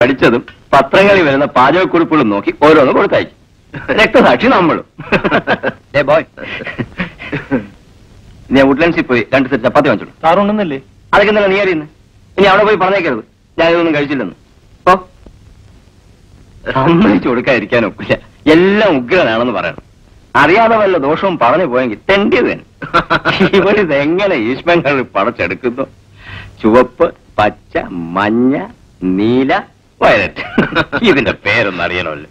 പഠിച്ചതും പത്രങ്ങളിൽ വരുന്ന പാചകക്കുറിപ്പുകളും നോക്കി ഓരോന്ന് കൊടുത്തയച്ചു രക്തസാക്ഷി നമ്മളും ഏ ബോയ് ഞാൻ വുഡ്ലൻസിൽ പോയി രണ്ട് സെറ്റ് ചപ്പാത്തി വാങ്ങിച്ചോളൂ സാറുണ്ടെന്നല്ലേ അതൊക്കെ എന്താണ് നീ അറിയുന്നത് ഇനി അവിടെ പോയി പറഞ്ഞേക്കരുത് ഞാൻ ഇതൊന്നും കഴിച്ചില്ലെന്ന് ഓ സമ്മതിച്ചു കൊടുക്കാതിരിക്കാൻ ഒക്കില്ല എല്ലാം ഉഗ്രനാണെന്ന് പറയണം അറിയാതെ വല്ല ദോഷവും പറഞ്ഞു പോയെങ്കിൽ തെണ്ടിയത് തന്നെ ഇവരിത് എങ്ങനെ ഈശ്വരങ്ങൾ പടച്ചെടുക്കുന്നു ചുവപ്പ് പച്ച മഞ്ഞ നീല വയലറ്റ് ഇതിന്റെ പേരൊന്നും അറിയണമല്ലോ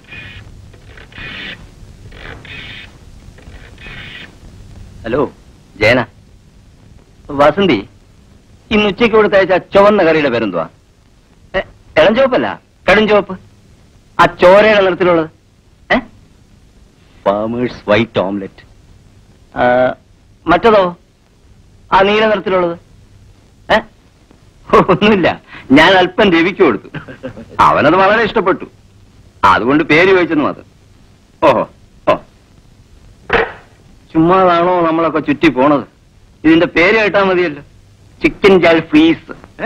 ഹലോ ജയന വസന്തി ഇന്ന് ഉച്ചയ്ക്ക് കൊടുത്തയച്ച ചുവന്ന കറിയുടെ പേരെന്തുവാ ഏ, ഇളം ചുവപ്പല്ല കടും ചുവപ്പ് ആ ചോരയുടെ നിറത്തിലുള്ളത് ഏ ഫാമേഴ്സ് വൈറ്റ് ഓംലെറ്റ് മറ്റതോ ആ നീല നിറത്തിലുള്ളത് ഏ ഒന്നുമില്ല ഞാൻ അല്പം രവിക്ക് കൊടുത്തു അവനത് വളരെ ഇഷ്ടപ്പെട്ടു അതുകൊണ്ട് പേര് ചോദിച്ചെന്ന് മാത്രം ഓഹോ ഓ ചുമ്മാതാണോ നമ്മളൊക്കെ ചുറ്റി പോണത് ഇതിന്റെ പേര് കേട്ടാ മതിയല്ലോ ചിക്കൻ ജാൽ ഫ്രീസ് ഏ?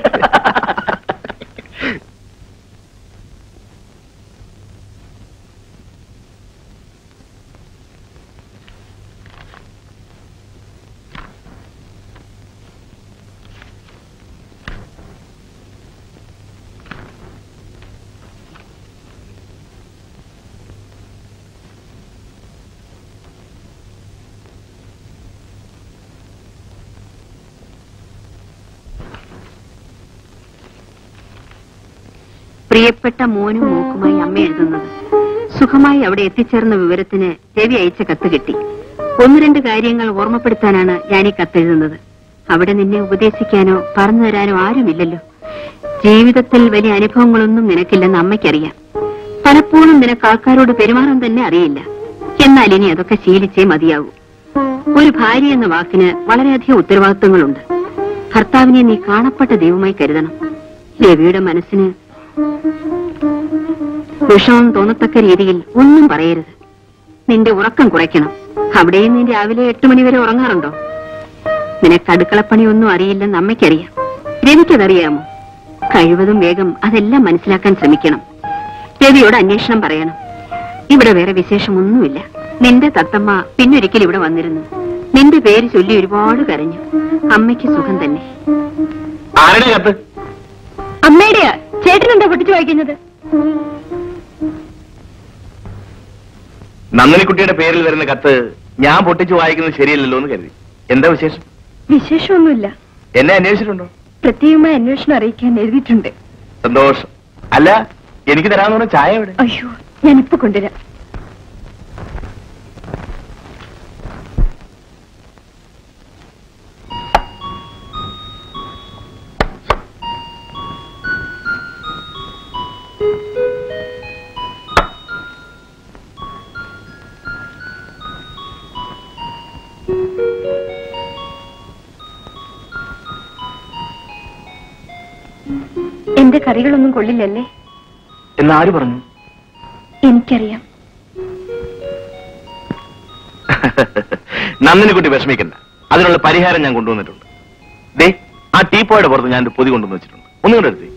പ്രിയപ്പെട്ട മോനും മോക്കുമായി അമ്മ എഴുതുന്നത് സുഖമായി അവിടെ എത്തിച്ചേർന്ന വിവരത്തിന് രവി അയച്ച കത്ത് കിട്ടി ഒന്ന് രണ്ട് കാര്യങ്ങൾ ഓർമ്മപ്പെടുത്താനാണ് ഞാൻ ഈ കത്തെഴുതുന്നത് അവിടെ നിന്നെ ഉപദേശിക്കാനോ പറഞ്ഞു തരാനോ ആരുമില്ലല്ലോ ജീവിതത്തിൽ വലിയ അനുഭവങ്ങളൊന്നും നിനക്കില്ലെന്ന് അമ്മയ്ക്കറിയാം പലപ്പോഴും നിനക്ക് ആൾക്കാരോട് പെരുമാറാൻ തന്നെ അറിയില്ല എന്നാൽ ഇനി അതൊക്കെ ശീലിച്ചേ മതിയാവൂ ഒരു ഭാര്യ എന്ന വാക്കിന് വളരെയധികം ഉത്തരവാദിത്വങ്ങളുണ്ട് ഭർത്താവിനെ നീ കാണപ്പെട്ട ദൈവമായി കരുതണം രവിയുടെ മനസ്സിന് വിഷമം തോന്നത്തക്ക രീതിയിൽ ഒന്നും പറയരുത് നിന്റെ ഉറക്കം കുറയ്ക്കണം അവിടെയും നീ രാവിലെ എട്ട് മണിവരെ ഉറങ്ങാറുണ്ടോ നിനക്ക് അടുക്കളപ്പണിയൊന്നും അറിയില്ലെന്ന് അമ്മയ്ക്കറിയാം രവിക്കതറിയാമോ കഴിവതും വേഗം അതെല്ലാം മനസ്സിലാക്കാൻ ശ്രമിക്കണം രവിയോട് അന്വേഷണം പറയണം ഇവിടെ വേറെ വിശേഷമൊന്നുമില്ല നിന്റെ തത്തമ്മ പിന്നൊരിക്കൽ ഇവിടെ വന്നിരുന്നു നിന്റെ പേര് ചൊല്ലി ഒരുപാട് കരഞ്ഞു അമ്മയ്ക്ക് സുഖം തന്നെ ആരുടെ കത്ത് അമ്മയുടെയാ ചേട്ടൻ എന്താ പൊട്ടിച്ചു വായിക്കുന്നത് നന്ദിനിക്കുട്ടിയുടെ പേരിൽ വരുന്ന കത്ത് ഞാൻ പൊട്ടിച്ചു വായിക്കുന്നത് ശരിയല്ലല്ലോ എന്ന് കരുതി എന്താ വിശേഷം വിശേഷമൊന്നുമില്ല എന്നെ അന്വേഷിച്ചിട്ടുണ്ടോ പ്രത്യേകമായി അന്വേഷണം അറിയിക്കാൻ എഴുതിയിട്ടുണ്ട് സന്തോഷം അല്ല എനിക്ക് തരാമെന്ന് പറഞ്ഞ ചായ എവിടെ അയ്യോ ഞാൻ ഇപ്പൊ കൊണ്ടുവരാം എന്റെ കറികളൊന്നും കൊള്ളില്ലല്ലേ എന്ന് ആര് പറഞ്ഞു എനിക്കറിയാം നന്ദിനിക്കുട്ടി വിഷമിക്കണ്ട അതിനുള്ള പരിഹാരം ഞാൻ കൊണ്ടുവന്നിട്ടുണ്ട് ദേ ആ ടീപ്പോയുടെ പുറത്ത് ഞാൻ ഒരു പൊതി കൊണ്ടുവന്ന് വെച്ചിട്ടുണ്ട് ഒന്നും കൂടെ എടുത്തേ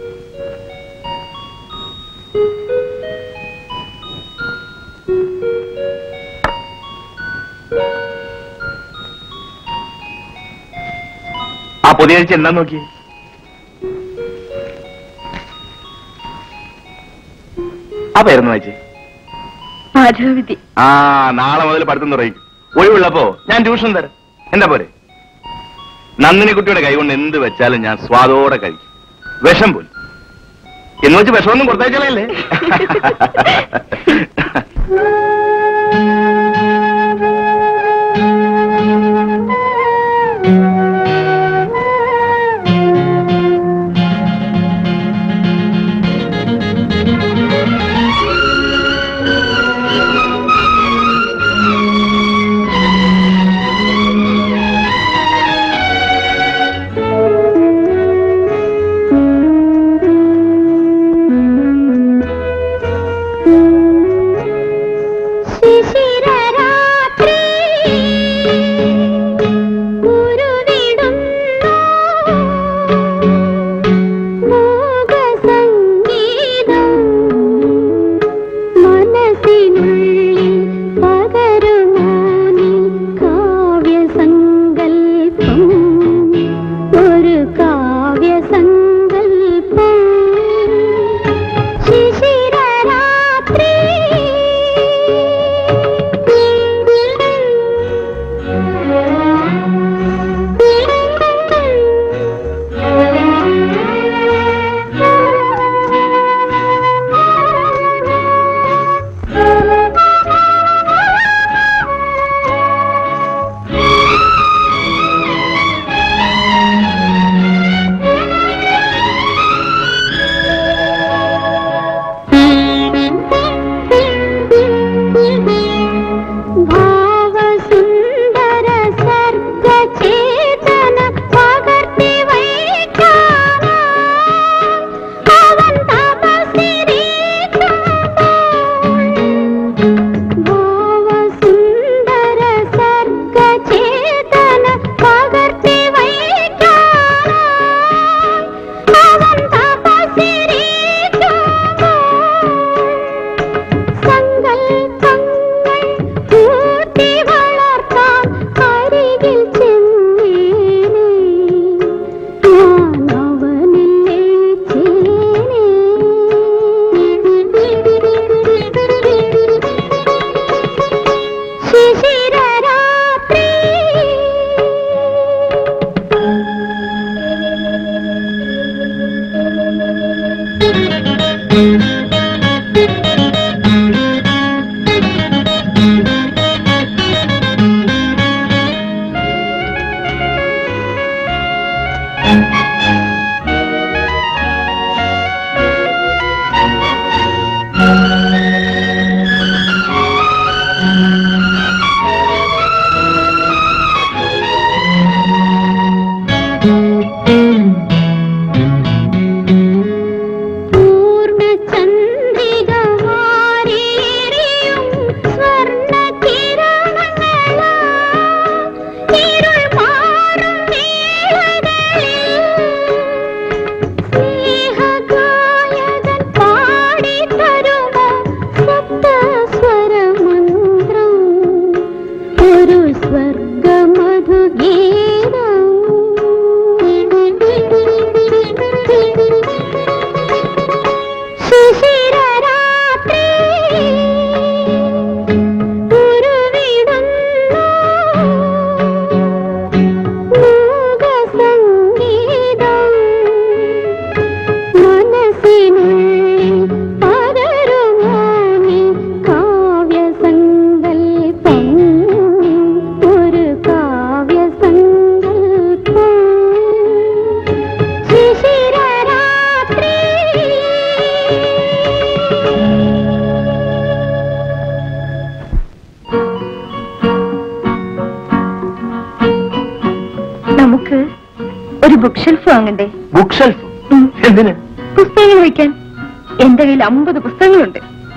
ആ പൊതി കഴിച്ച് എന്താ നോക്കിയേ ആ പേരൊന്ന് വായിച്ചേ പാചകവിധി ആ നാളെ മുതൽ പഠിത്തം തുടങ്ങി ഒഴിവുള്ളപ്പോ ഞാൻ ട്യൂഷൻ തരാം എന്താ പോരെ നന്ദിനി കുട്ടിയുടെ കൈകൊണ്ട് എന്ത് വെച്ചാലും ഞാൻ സ്വാദോടെ കഴിക്കും വിഷം പോലും എന്ന് വെച്ച് വിഷമൊന്നും കൊടുത്തയച്ചാലേ ബുക്ക് ഷെൽഫ് വാങ്ങണ്ടേ ബുക്ക് ഷെൽഫ് ഉം. എന്തിന് പുസ്തകങ്ങൾ വയ്ക്കാൻ എന്റെ കയ്യിൽ അമ്പത് പുസ്തകങ്ങളുണ്ട്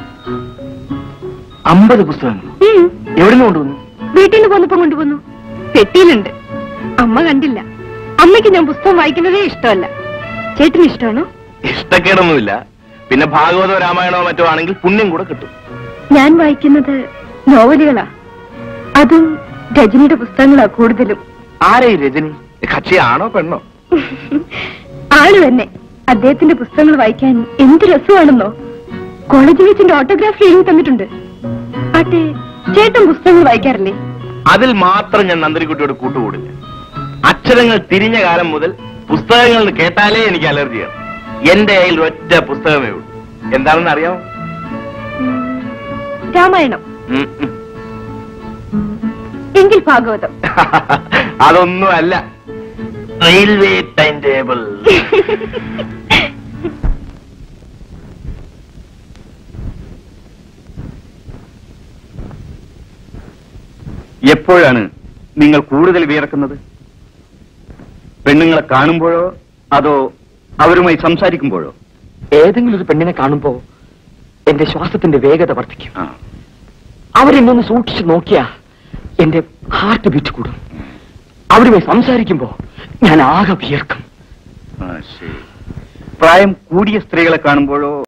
അമ്പത് പുസ്തകങ്ങൾ ഉം. എവിടുന്ന് കൊണ്ടുവന്നു വീട്ടിൽ നിന്ന് പോന്നപ്പോ കൊണ്ടുപോന്നു പെട്ടിയിലുണ്ട് അമ്മ കണ്ടില്ല അമ്മയ്ക്ക് ഞാൻ പുസ്തകം വായിക്കുന്നതേ ഇഷ്ടമല്ല ചേട്ടന് ഇഷ്ടമാണോ ഇഷ്ടക്കേടൊന്നുമില്ല പിന്നെ ഭാഗവതോ രാമായണോ മറ്റോ ആണെങ്കിൽ പുണ്യം കൂടെ കിട്ടും ഞാൻ വായിക്കുന്നത് നോവലുകളാ അതും രജനിയുടെ പുസ്തകങ്ങളാ കൂടുതലും ആരെ ഈ രജനി കക്ഷിയാണോ പെണ്ണോ ആള് തന്നെ അദ്ദേഹത്തിന്റെ പുസ്തകങ്ങൾ വായിക്കാൻ എന്ത് രസമാണെന്നോ കോളേജിൽ വെച്ചിന്റെ ഓട്ടോഗ്രാഫ് എഴുതി തന്നിട്ടുണ്ട് ആട്ടെ ചേട്ടൻ പുസ്തകങ്ങൾ വായിക്കാറില്ലേ അതിൽ മാത്രം ഞാൻ നന്ദരിക്കുട്ടിയോട് കൂട്ടുകൂടില്ല അക്ഷരങ്ങൾ തിരിഞ്ഞ കാലം മുതൽ പുസ്തകങ്ങൾ എന്ന് കേട്ടാലേ എനിക്ക് അലർജിയാണ് എന്റെ കയ്യിൽ ഒറ്റ പുസ്തകമേ ഉള്ളൂ എന്താണെന്ന് അറിയാമോ ഉം, രാമായണം ഉം, ഉം. എങ്കിൽ ഭാഗവതം അതൊന്നും അല്ല റെയിൽവേ ടൈം ടേബിൾ എപ്പോഴാണ് നിങ്ങൾ കൂടുതൽ വിയർക്കുന്നത് പെണ്ണുങ്ങളെ കാണുമ്പോഴോ അതോ അവരുമായി സംസാരിക്കുമ്പോഴോ ഏതെങ്കിലും ഒരു പെണ്ണിനെ കാണുമ്പോ എന്റെ ശ്വാസത്തിന്റെ വേഗത വർദ്ധിക്കും ആ അവരെന്നൊന്ന് സൂക്ഷിച്ചു നോക്കിയാ എന്റെ ഹാർട്ട് ബീറ്റ് കൂടും അവരുമായി സംസാരിക്കുമ്പോ ഞാൻ ആകെ വിയർക്കും ആ, ശരി പ്രായം കൂടിയ സ്ത്രീകളെ കാണുമ്പോഴോ